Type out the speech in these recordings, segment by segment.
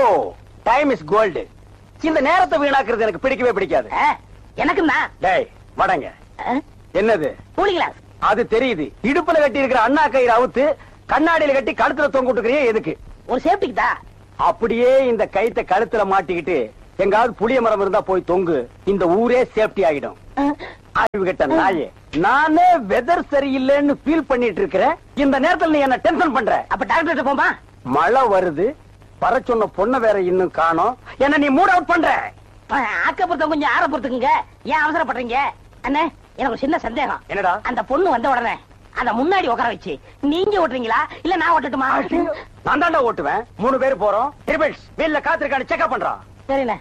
Time is gold இந்த நேரத்தை வீணாக்குறது எனக்கு பிடிக்கவே பிடிக்காது எனக்குண்ணா டேய் வடங்க என்னது கூலி கிளாஸ் அது தெரியுது இடுப்புல கட்டி இருக்கிற அண்ணா கயிறு அவுத்து கண்ணாடியில கட்டி கழுத்துல தொங்க விட்டுக்கிறியே எதுக்கு ஒரு சேஃப்டிக்கு தான் அப்படியே இந்த கயித்தை கழுத்துல மாட்டிக்கிட்டு எங்காவது புளிய மரம் இருந்தா போய் தொங்கு இந்த ஊரே சேஃப்டி ஆகிடும் அறிவு கெட்ட நாயே நானே வெதர் சரியில்லைன்னு ஃபீல் பண்ணிட்டு இருக்கிறேன் இந்த நேரத்துல நீ என்ன டென்ஷன் பண்ற அப்ப டாக்டர் போமா மழை வருது வர சொன்ன பொண்ண வேற இன்னும் காணோம் என்ன நீ மூட் அவுட் பண்ற ஆக்கப்புறத்த கொஞ்சம் ஆற பொறுத்துக்குங்க ஏன் அவசரப்படுறீங்க அண்ணே எனக்கு ஒரு சின்ன சந்தேகம் என்னடா அந்த பொண்ணு வந்த உடனே அத முன்னாடி உட்கார வச்சு நீங்க ஓட்டுறீங்களா இல்ல நான் ஓட்டட்டுமா நான் தாண்டா ஓட்டுவேன் மூணு பேர் போறோம் ட்ரிபிள்ஸ் வீல்ல காத்திருக்கான்னு செக்அப் பண்றான் சரிண்ணே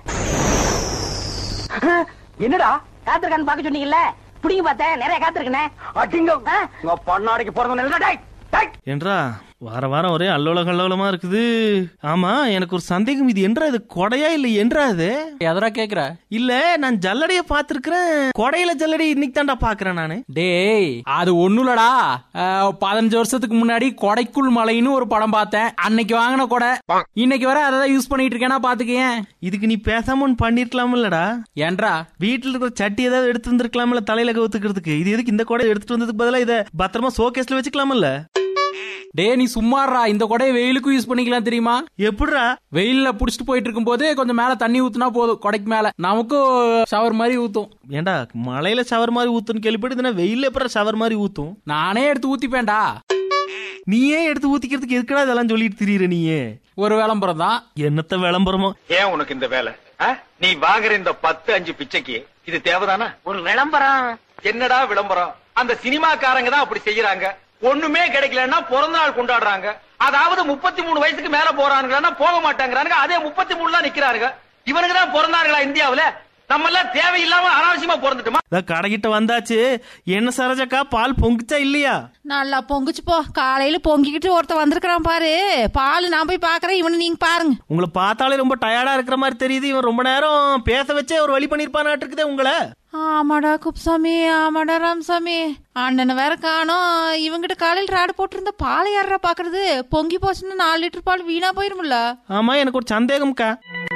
என்னடா காத்திருக்கான்னு பாக்க சொன்னீங்கல்ல புடிங்க பார்த்தேன் நிறைய காத்திருக்கனே அடிங்க உங்க பொண்ணாடிக்கு பிறந்த என்றா வார வாரம் ஒரே அல்லோல கல்லோலமா இருக்குது ஆமா எனக்கு ஒரு சந்தேகம் இது என்றா இது கொடையா இல்ல என்றா இது எதரா கேக்குற இல்ல நான் ஜல்லடைய பாத்துருக்கிறேன் கொடையில ஜல்லடி இன்னைக்கு தான்டா பாக்குறேன் நானு டேய் அது ஒண்ணுலடா அஹ், பதினஞ்சு வருஷத்துக்கு முன்னாடி கொடைக்குள் மலைன்னு ஒரு படம் பார்த்தேன் அன்னைக்கு வாங்கின கொடை இன்னைக்கு வர அதை யூஸ் பண்ணிட்டு இருக்கேனா பாத்துக்கேன் இதுக்கு நீ பேசாம ஒன்னு பண்ணிருக்கலாம் இல்லடா ஏன்றா வீட்டுல இருக்கிற சட்டி ஏதாவது எடுத்து வந்திருக்கலாம்ல தலையில கவுத்துக்கிறதுக்கு இது எதுக்கு இந்த கொடை எடுத்துட்டு வந்ததுக்கு பதிலா இத பத்திரமா சோகேஸ்ல வச்சுக்கலாம்ல டேய் நீ சும்மாறா இந்த கொடையை வெயிலுக்கும் யூஸ் பண்ணிக்கலாம் தெரியுமா எப்படிடா வெயில்ல புடிச்சிட்டு போயிட்டு இருக்கும்போது கொஞ்சம் மேல தண்ணி ஊத்துனா போதும் கொடைக்கு மேல நமக்கும் ஷவர் மாதிரி ஊத்தும் ஏன்டா மலையில ஷவர் மாதிரி ஊத்துன்னு கேள்விப்பட்டு இதுனா வெயில்ல எப்பறம் ஷவர் மாதிரி ஊத்தும் நானே எடுத்து ஊத்திப்பேன்டா நீயே எடுத்து ஊத்திக்கிறதுக்கு எதுக்குடா இதெல்லாம் சொல்லிட்டு திரியுற நீயே ஒரு விளம்பரம் தான் என்னத்த விளம்பரமோ ஏன் உனக்கு இந்த வேலை ஆ? நீ வாங்குற இந்த பத்து அஞ்சு பிச்சைக்கு இது தேவைதானா ஒரு விளம்பரம் என்னடா விளம்பரம் அந்த சினிமாக்காரங்க தான் அப்படி செய்யறாங்க ஒண்ணுமே கிடைக்கலன்னா பிறந்த நாள் கொண்டாடுறாங்க அதாவது முப்பத்தி மூணு வயசுக்கு மேல போறானுங்கன்னா போக மாட்டாங்கிறானுங்க அதே முப்பத்தி மூணுல நிக்கிறாருங்க இவனுக்கு தான் பிறந்தார்களா இந்தியாவுல நம்ம எல்லாம் தேவையில்லாம அனாவசியமா பிறந்துட்டுமா கடைகிட்ட வந்தாச்சு என்ன சரோஜக்கா பால் பொங்குச்சா இல்லையா நல்லா பொங்குச்சு போ காலையில பொங்கிக்கிட்டு ஒருத்தன் வந்திருக்கிறான் பாரு பால் நான் போய் பாக்குறேன் இவனை நீங்க பாருங்க உங்களை பார்த்தாலே ரொம்ப டயர்டா இருக்கிற மாதிரி தெரியுது இவன் ரொம்ப நேரம் பேச வச்சே ஒரு வழி பண்ணிருப்பானாட்டு இருக்குதே உங்களை ஆமாடா குப்சாமி ஆமாடா ராமசாமி அண்ணனை வேற காணோம் இவங்கிட்ட காலையில் ராடு போட்டிருந்த பாலை யாரா பாக்குறது பொங்கி போச்சுன்னா நாலு லிட்டர் பால் வீணா போயிரும்ல ஆமா எனக்கு ஒரு சந்தேகம்க்கா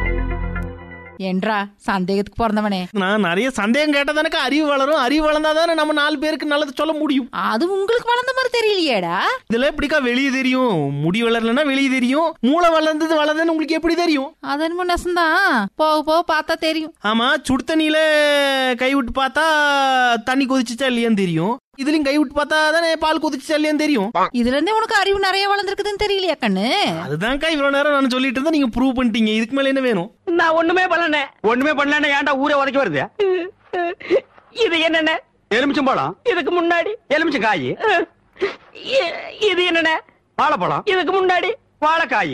என்றா சந்தேகத்துக்கு பிறந்தவனே நான் நிறைய சந்தேகம் கேட்டதானக்கு அறிவு வளரும் அறிவு வளர்ந்தாதானே நம்ம நாலு பேருக்கு நல்லது சொல்ல முடியும் அது உங்களுக்கு வளர்ந்த மாதிரி தெரியலையேடா இதுல எப்படிக்கா வெளியே தெரியும் முடி வளரலன்னா வெளியே தெரியும் மூளை வளர்ந்தது வளர்ந்ததுன்னு உங்களுக்கு எப்படி தெரியும் அது என்னமோ நெசந்தான் போக போக பார்த்தா தெரியும் ஆமா சுடு தண்ணியில கை விட்டு பார்த்தா தண்ணி கொதிச்சுச்சா இல்லையான்னு தெரியும் இதுலயும் கை விட்டு பார்த்தா தானே பால் கொதிச்சுச்சா இல்லையான்னு தெரியும் இதுல இருந்தே உனக்கு அறிவு நிறைய வளர்ந்துருக்குதுன்னு தெரியலையா கண்ணு அதுதான்க்கா இவ்வளவு நேரம் நான் சொல்லிட்டு இருந்தா நீங்க ப்ரூவ் பண்ணிட்டீங்க இதுக்கு மேல என்ன வேணும் நான் ஒண்ணுமே பண்ணல ஒண்ணுமே பண்ணலன்னா ஏன்டா ஊரே உதைக்க வருது இது என்னென்ன எலுமிச்சம்பழம் இதுக்கு முன்னாடி எலுமிச்சம் காய் இ- இது என்னென்ன வாழைப்பழம் இதுக்கு முன்னாடி வாழைக்காய்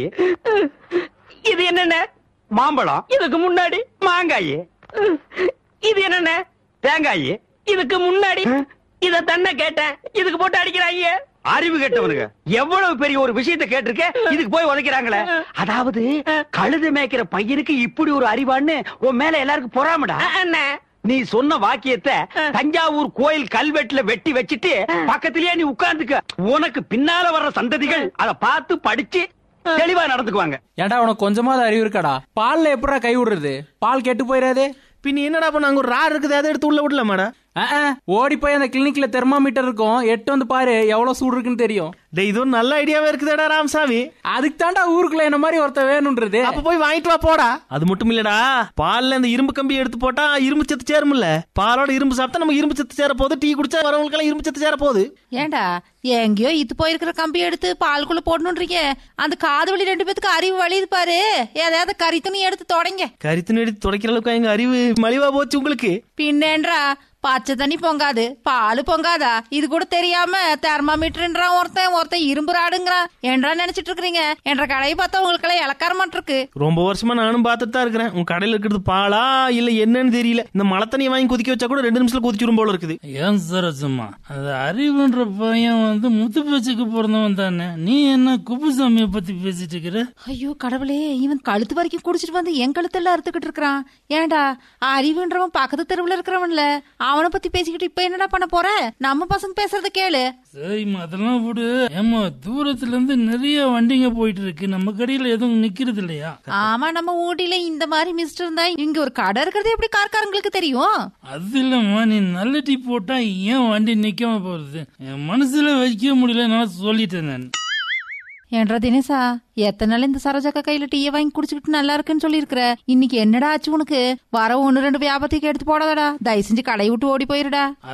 இது என்னென்ன மாம்பழம் இதுக்கு முன்னாடி மாங்காய் இது என்னென்ன தேங்காய் இதுக்கு முன்னாடி இத தன்னை கேட்டேன் இதுக்கு போட்டு அடிக்கிறாங்க அறிவு கெட்டவனுங்க எவ்வளவு பெரிய ஒரு விஷயத்தை கேட்டிருக்க இதுக்கு போய் உதைக்கிறாங்களே அதாவது கழுது மேய்க்கிற பையனுக்கு இப்படி ஒரு அறிவான்னு உன் மேல எல்லாருக்கும் பொறாமடா அண்ணே நீ சொன்ன வாக்கியத்தை தஞ்சாவூர் கோயில் கல்வெட்டுல வெட்டி வச்சிட்டு பக்கத்திலேயே நீ உட்கார்ந்துக்க உனக்கு பின்னால வர்ற சந்ததிகள் அத பார்த்து படிச்சு தெளிவா நடந்துக்குவாங்க ஏன்டா உனக்கு கொஞ்சமாவது அறிவு இருக்காடா பால்ல எப்படா கை விடுறது பால் கெட்டு போயிடாதே பின்ன என்னடா பண்ண அங்க ஒரு ரார் இருக்குது அதை எடுத்து உள்ள விடல மேடம் அஹ், அஹ், ஓடி போய் அந்த கிளினிக்ல தெர்மாமீட்டர் இருக்கும் எட்டு வந்து பாரு எவ்வளவு சூடு இருக்குன்னு தெரியும் டேய் இது ஒரு நல்ல ஐடியாவே இருக்குதுடா ராமசாமி அதுக்கு தாண்டா ஊருக்குள்ள என்ன மாதிரி ஒருத்த வேணும்ன்றது அப்ப போய் வாங்கிட்டு வா போடா அது மட்டும் இல்லடா பால்ல இந்த இரும்பு கம்பி எடுத்து போட்டா இரும்பு சத்து சேரும்ல பாலோட இரும்பு சாப்பிட்டா நம்ம இரும்பு சத்து சேர போகுது டீ குடிச்சா வரவங்களுக்கு எல்லாம் இரும்பு சத்து சேர போகுது ஏண்டா எங்கேயோ இது போயிருக்கிற கம்பி எடுத்து பாலுக்குள்ள போடணுன்றீங்க அந்த காது வலி ரெண்டு பேத்துக்கு அறிவு வலியுது பாரு ஏதாவது கறி துணி எடுத்து தொடங்க கரித்துன்னு எடுத்து துடைக்கிற அளவுக்கு எங்க அறிவு மலிவா போச்சு உங்களுக்கு பின்னேன்றா பச்சை தண்ணி பொங்காது பால் பொங்காதா இது கூட தெரியாம தெர்மாமீட்டர்ன்றான் ஒருத்தன் ஒருத்தன் இரும்பு ராடுங்கிறான் என்றா நினைச்சிட்டு இருக்கிறீங்க என்ற கடையை பார்த்தா உங்களுக்கு எல்லாம் இலக்காரமாட்டு இருக்கு ரொம்ப வருஷமா நானும் பார்த்துட்டு தான் இருக்கிறேன் உங்க கடையில இருக்கிறது பாலா இல்ல என்னன்னு தெரியல இந்த மழை தண்ணியை வாங்கி கொதிக்க வச்சா கூட ரெண்டு நிமிஷத்துல கொதிச்சிரும் போல இருக்குது ஏன் சரசம்மா அது அறிவுன்ற பையன் வந்து முத்து பேச்சுக்கு பிறந்தவன் தானே நீ என்ன குப்புசாமியை பத்தி பேசிட்டு இருக்கிற ஐயோ கடவுளே இவன் கழுத்து வரைக்கும் குடிச்சிட்டு வந்து என் கழுத்தெல்லாம் அறுத்துக்கிட்டு இருக்கிறான் ஏன்டா அறிவுன்றவன் பக்கத்து தெருவுல இருக்கிறவன்ல அவனை பத்தி பேசிக்கிட்டு இப்ப என்னடா பண்ண போற நம்ம பசங்க பேசுறத கேளு சரிம்மா அதெல்லாம் விடு ஏமா தூரத்துல இருந்து நிறைய வண்டிங்க போயிட்டு இருக்கு நம்ம கடையில எதுவும் நிக்கிறது இல்லையா ஆமா நம்ம ஊட்டில இந்த மாதிரி மிஸ்டர் இருந்தா இங்க ஒரு கடை இருக்கிறது எப்படி கார்காரங்களுக்கு தெரியும் அது இல்லம்மா நீ நல்ல டீ போட்டா ஏன் வண்டி நிக்காம போறது என் மனசுல வைக்க முடியல நான் சொல்லிட்டேன் நான் ஏன்றா தினேசா எத்தனை நாள் இந்த சரோஜாக்கா கையில டீயை வாங்கி குடிச்சுக்கிட்டு நல்லா இருக்குன்னு சொல்லியிருக்கிற இன்னைக்கு என்னடா ஆச்சு உனக்கு வர ஒன்னு ரெண்டு வியாபத்துக்கு எடுத்து போடாதடா தயவு செஞ்சு கடையை விட்டு ஓடி போயிருடா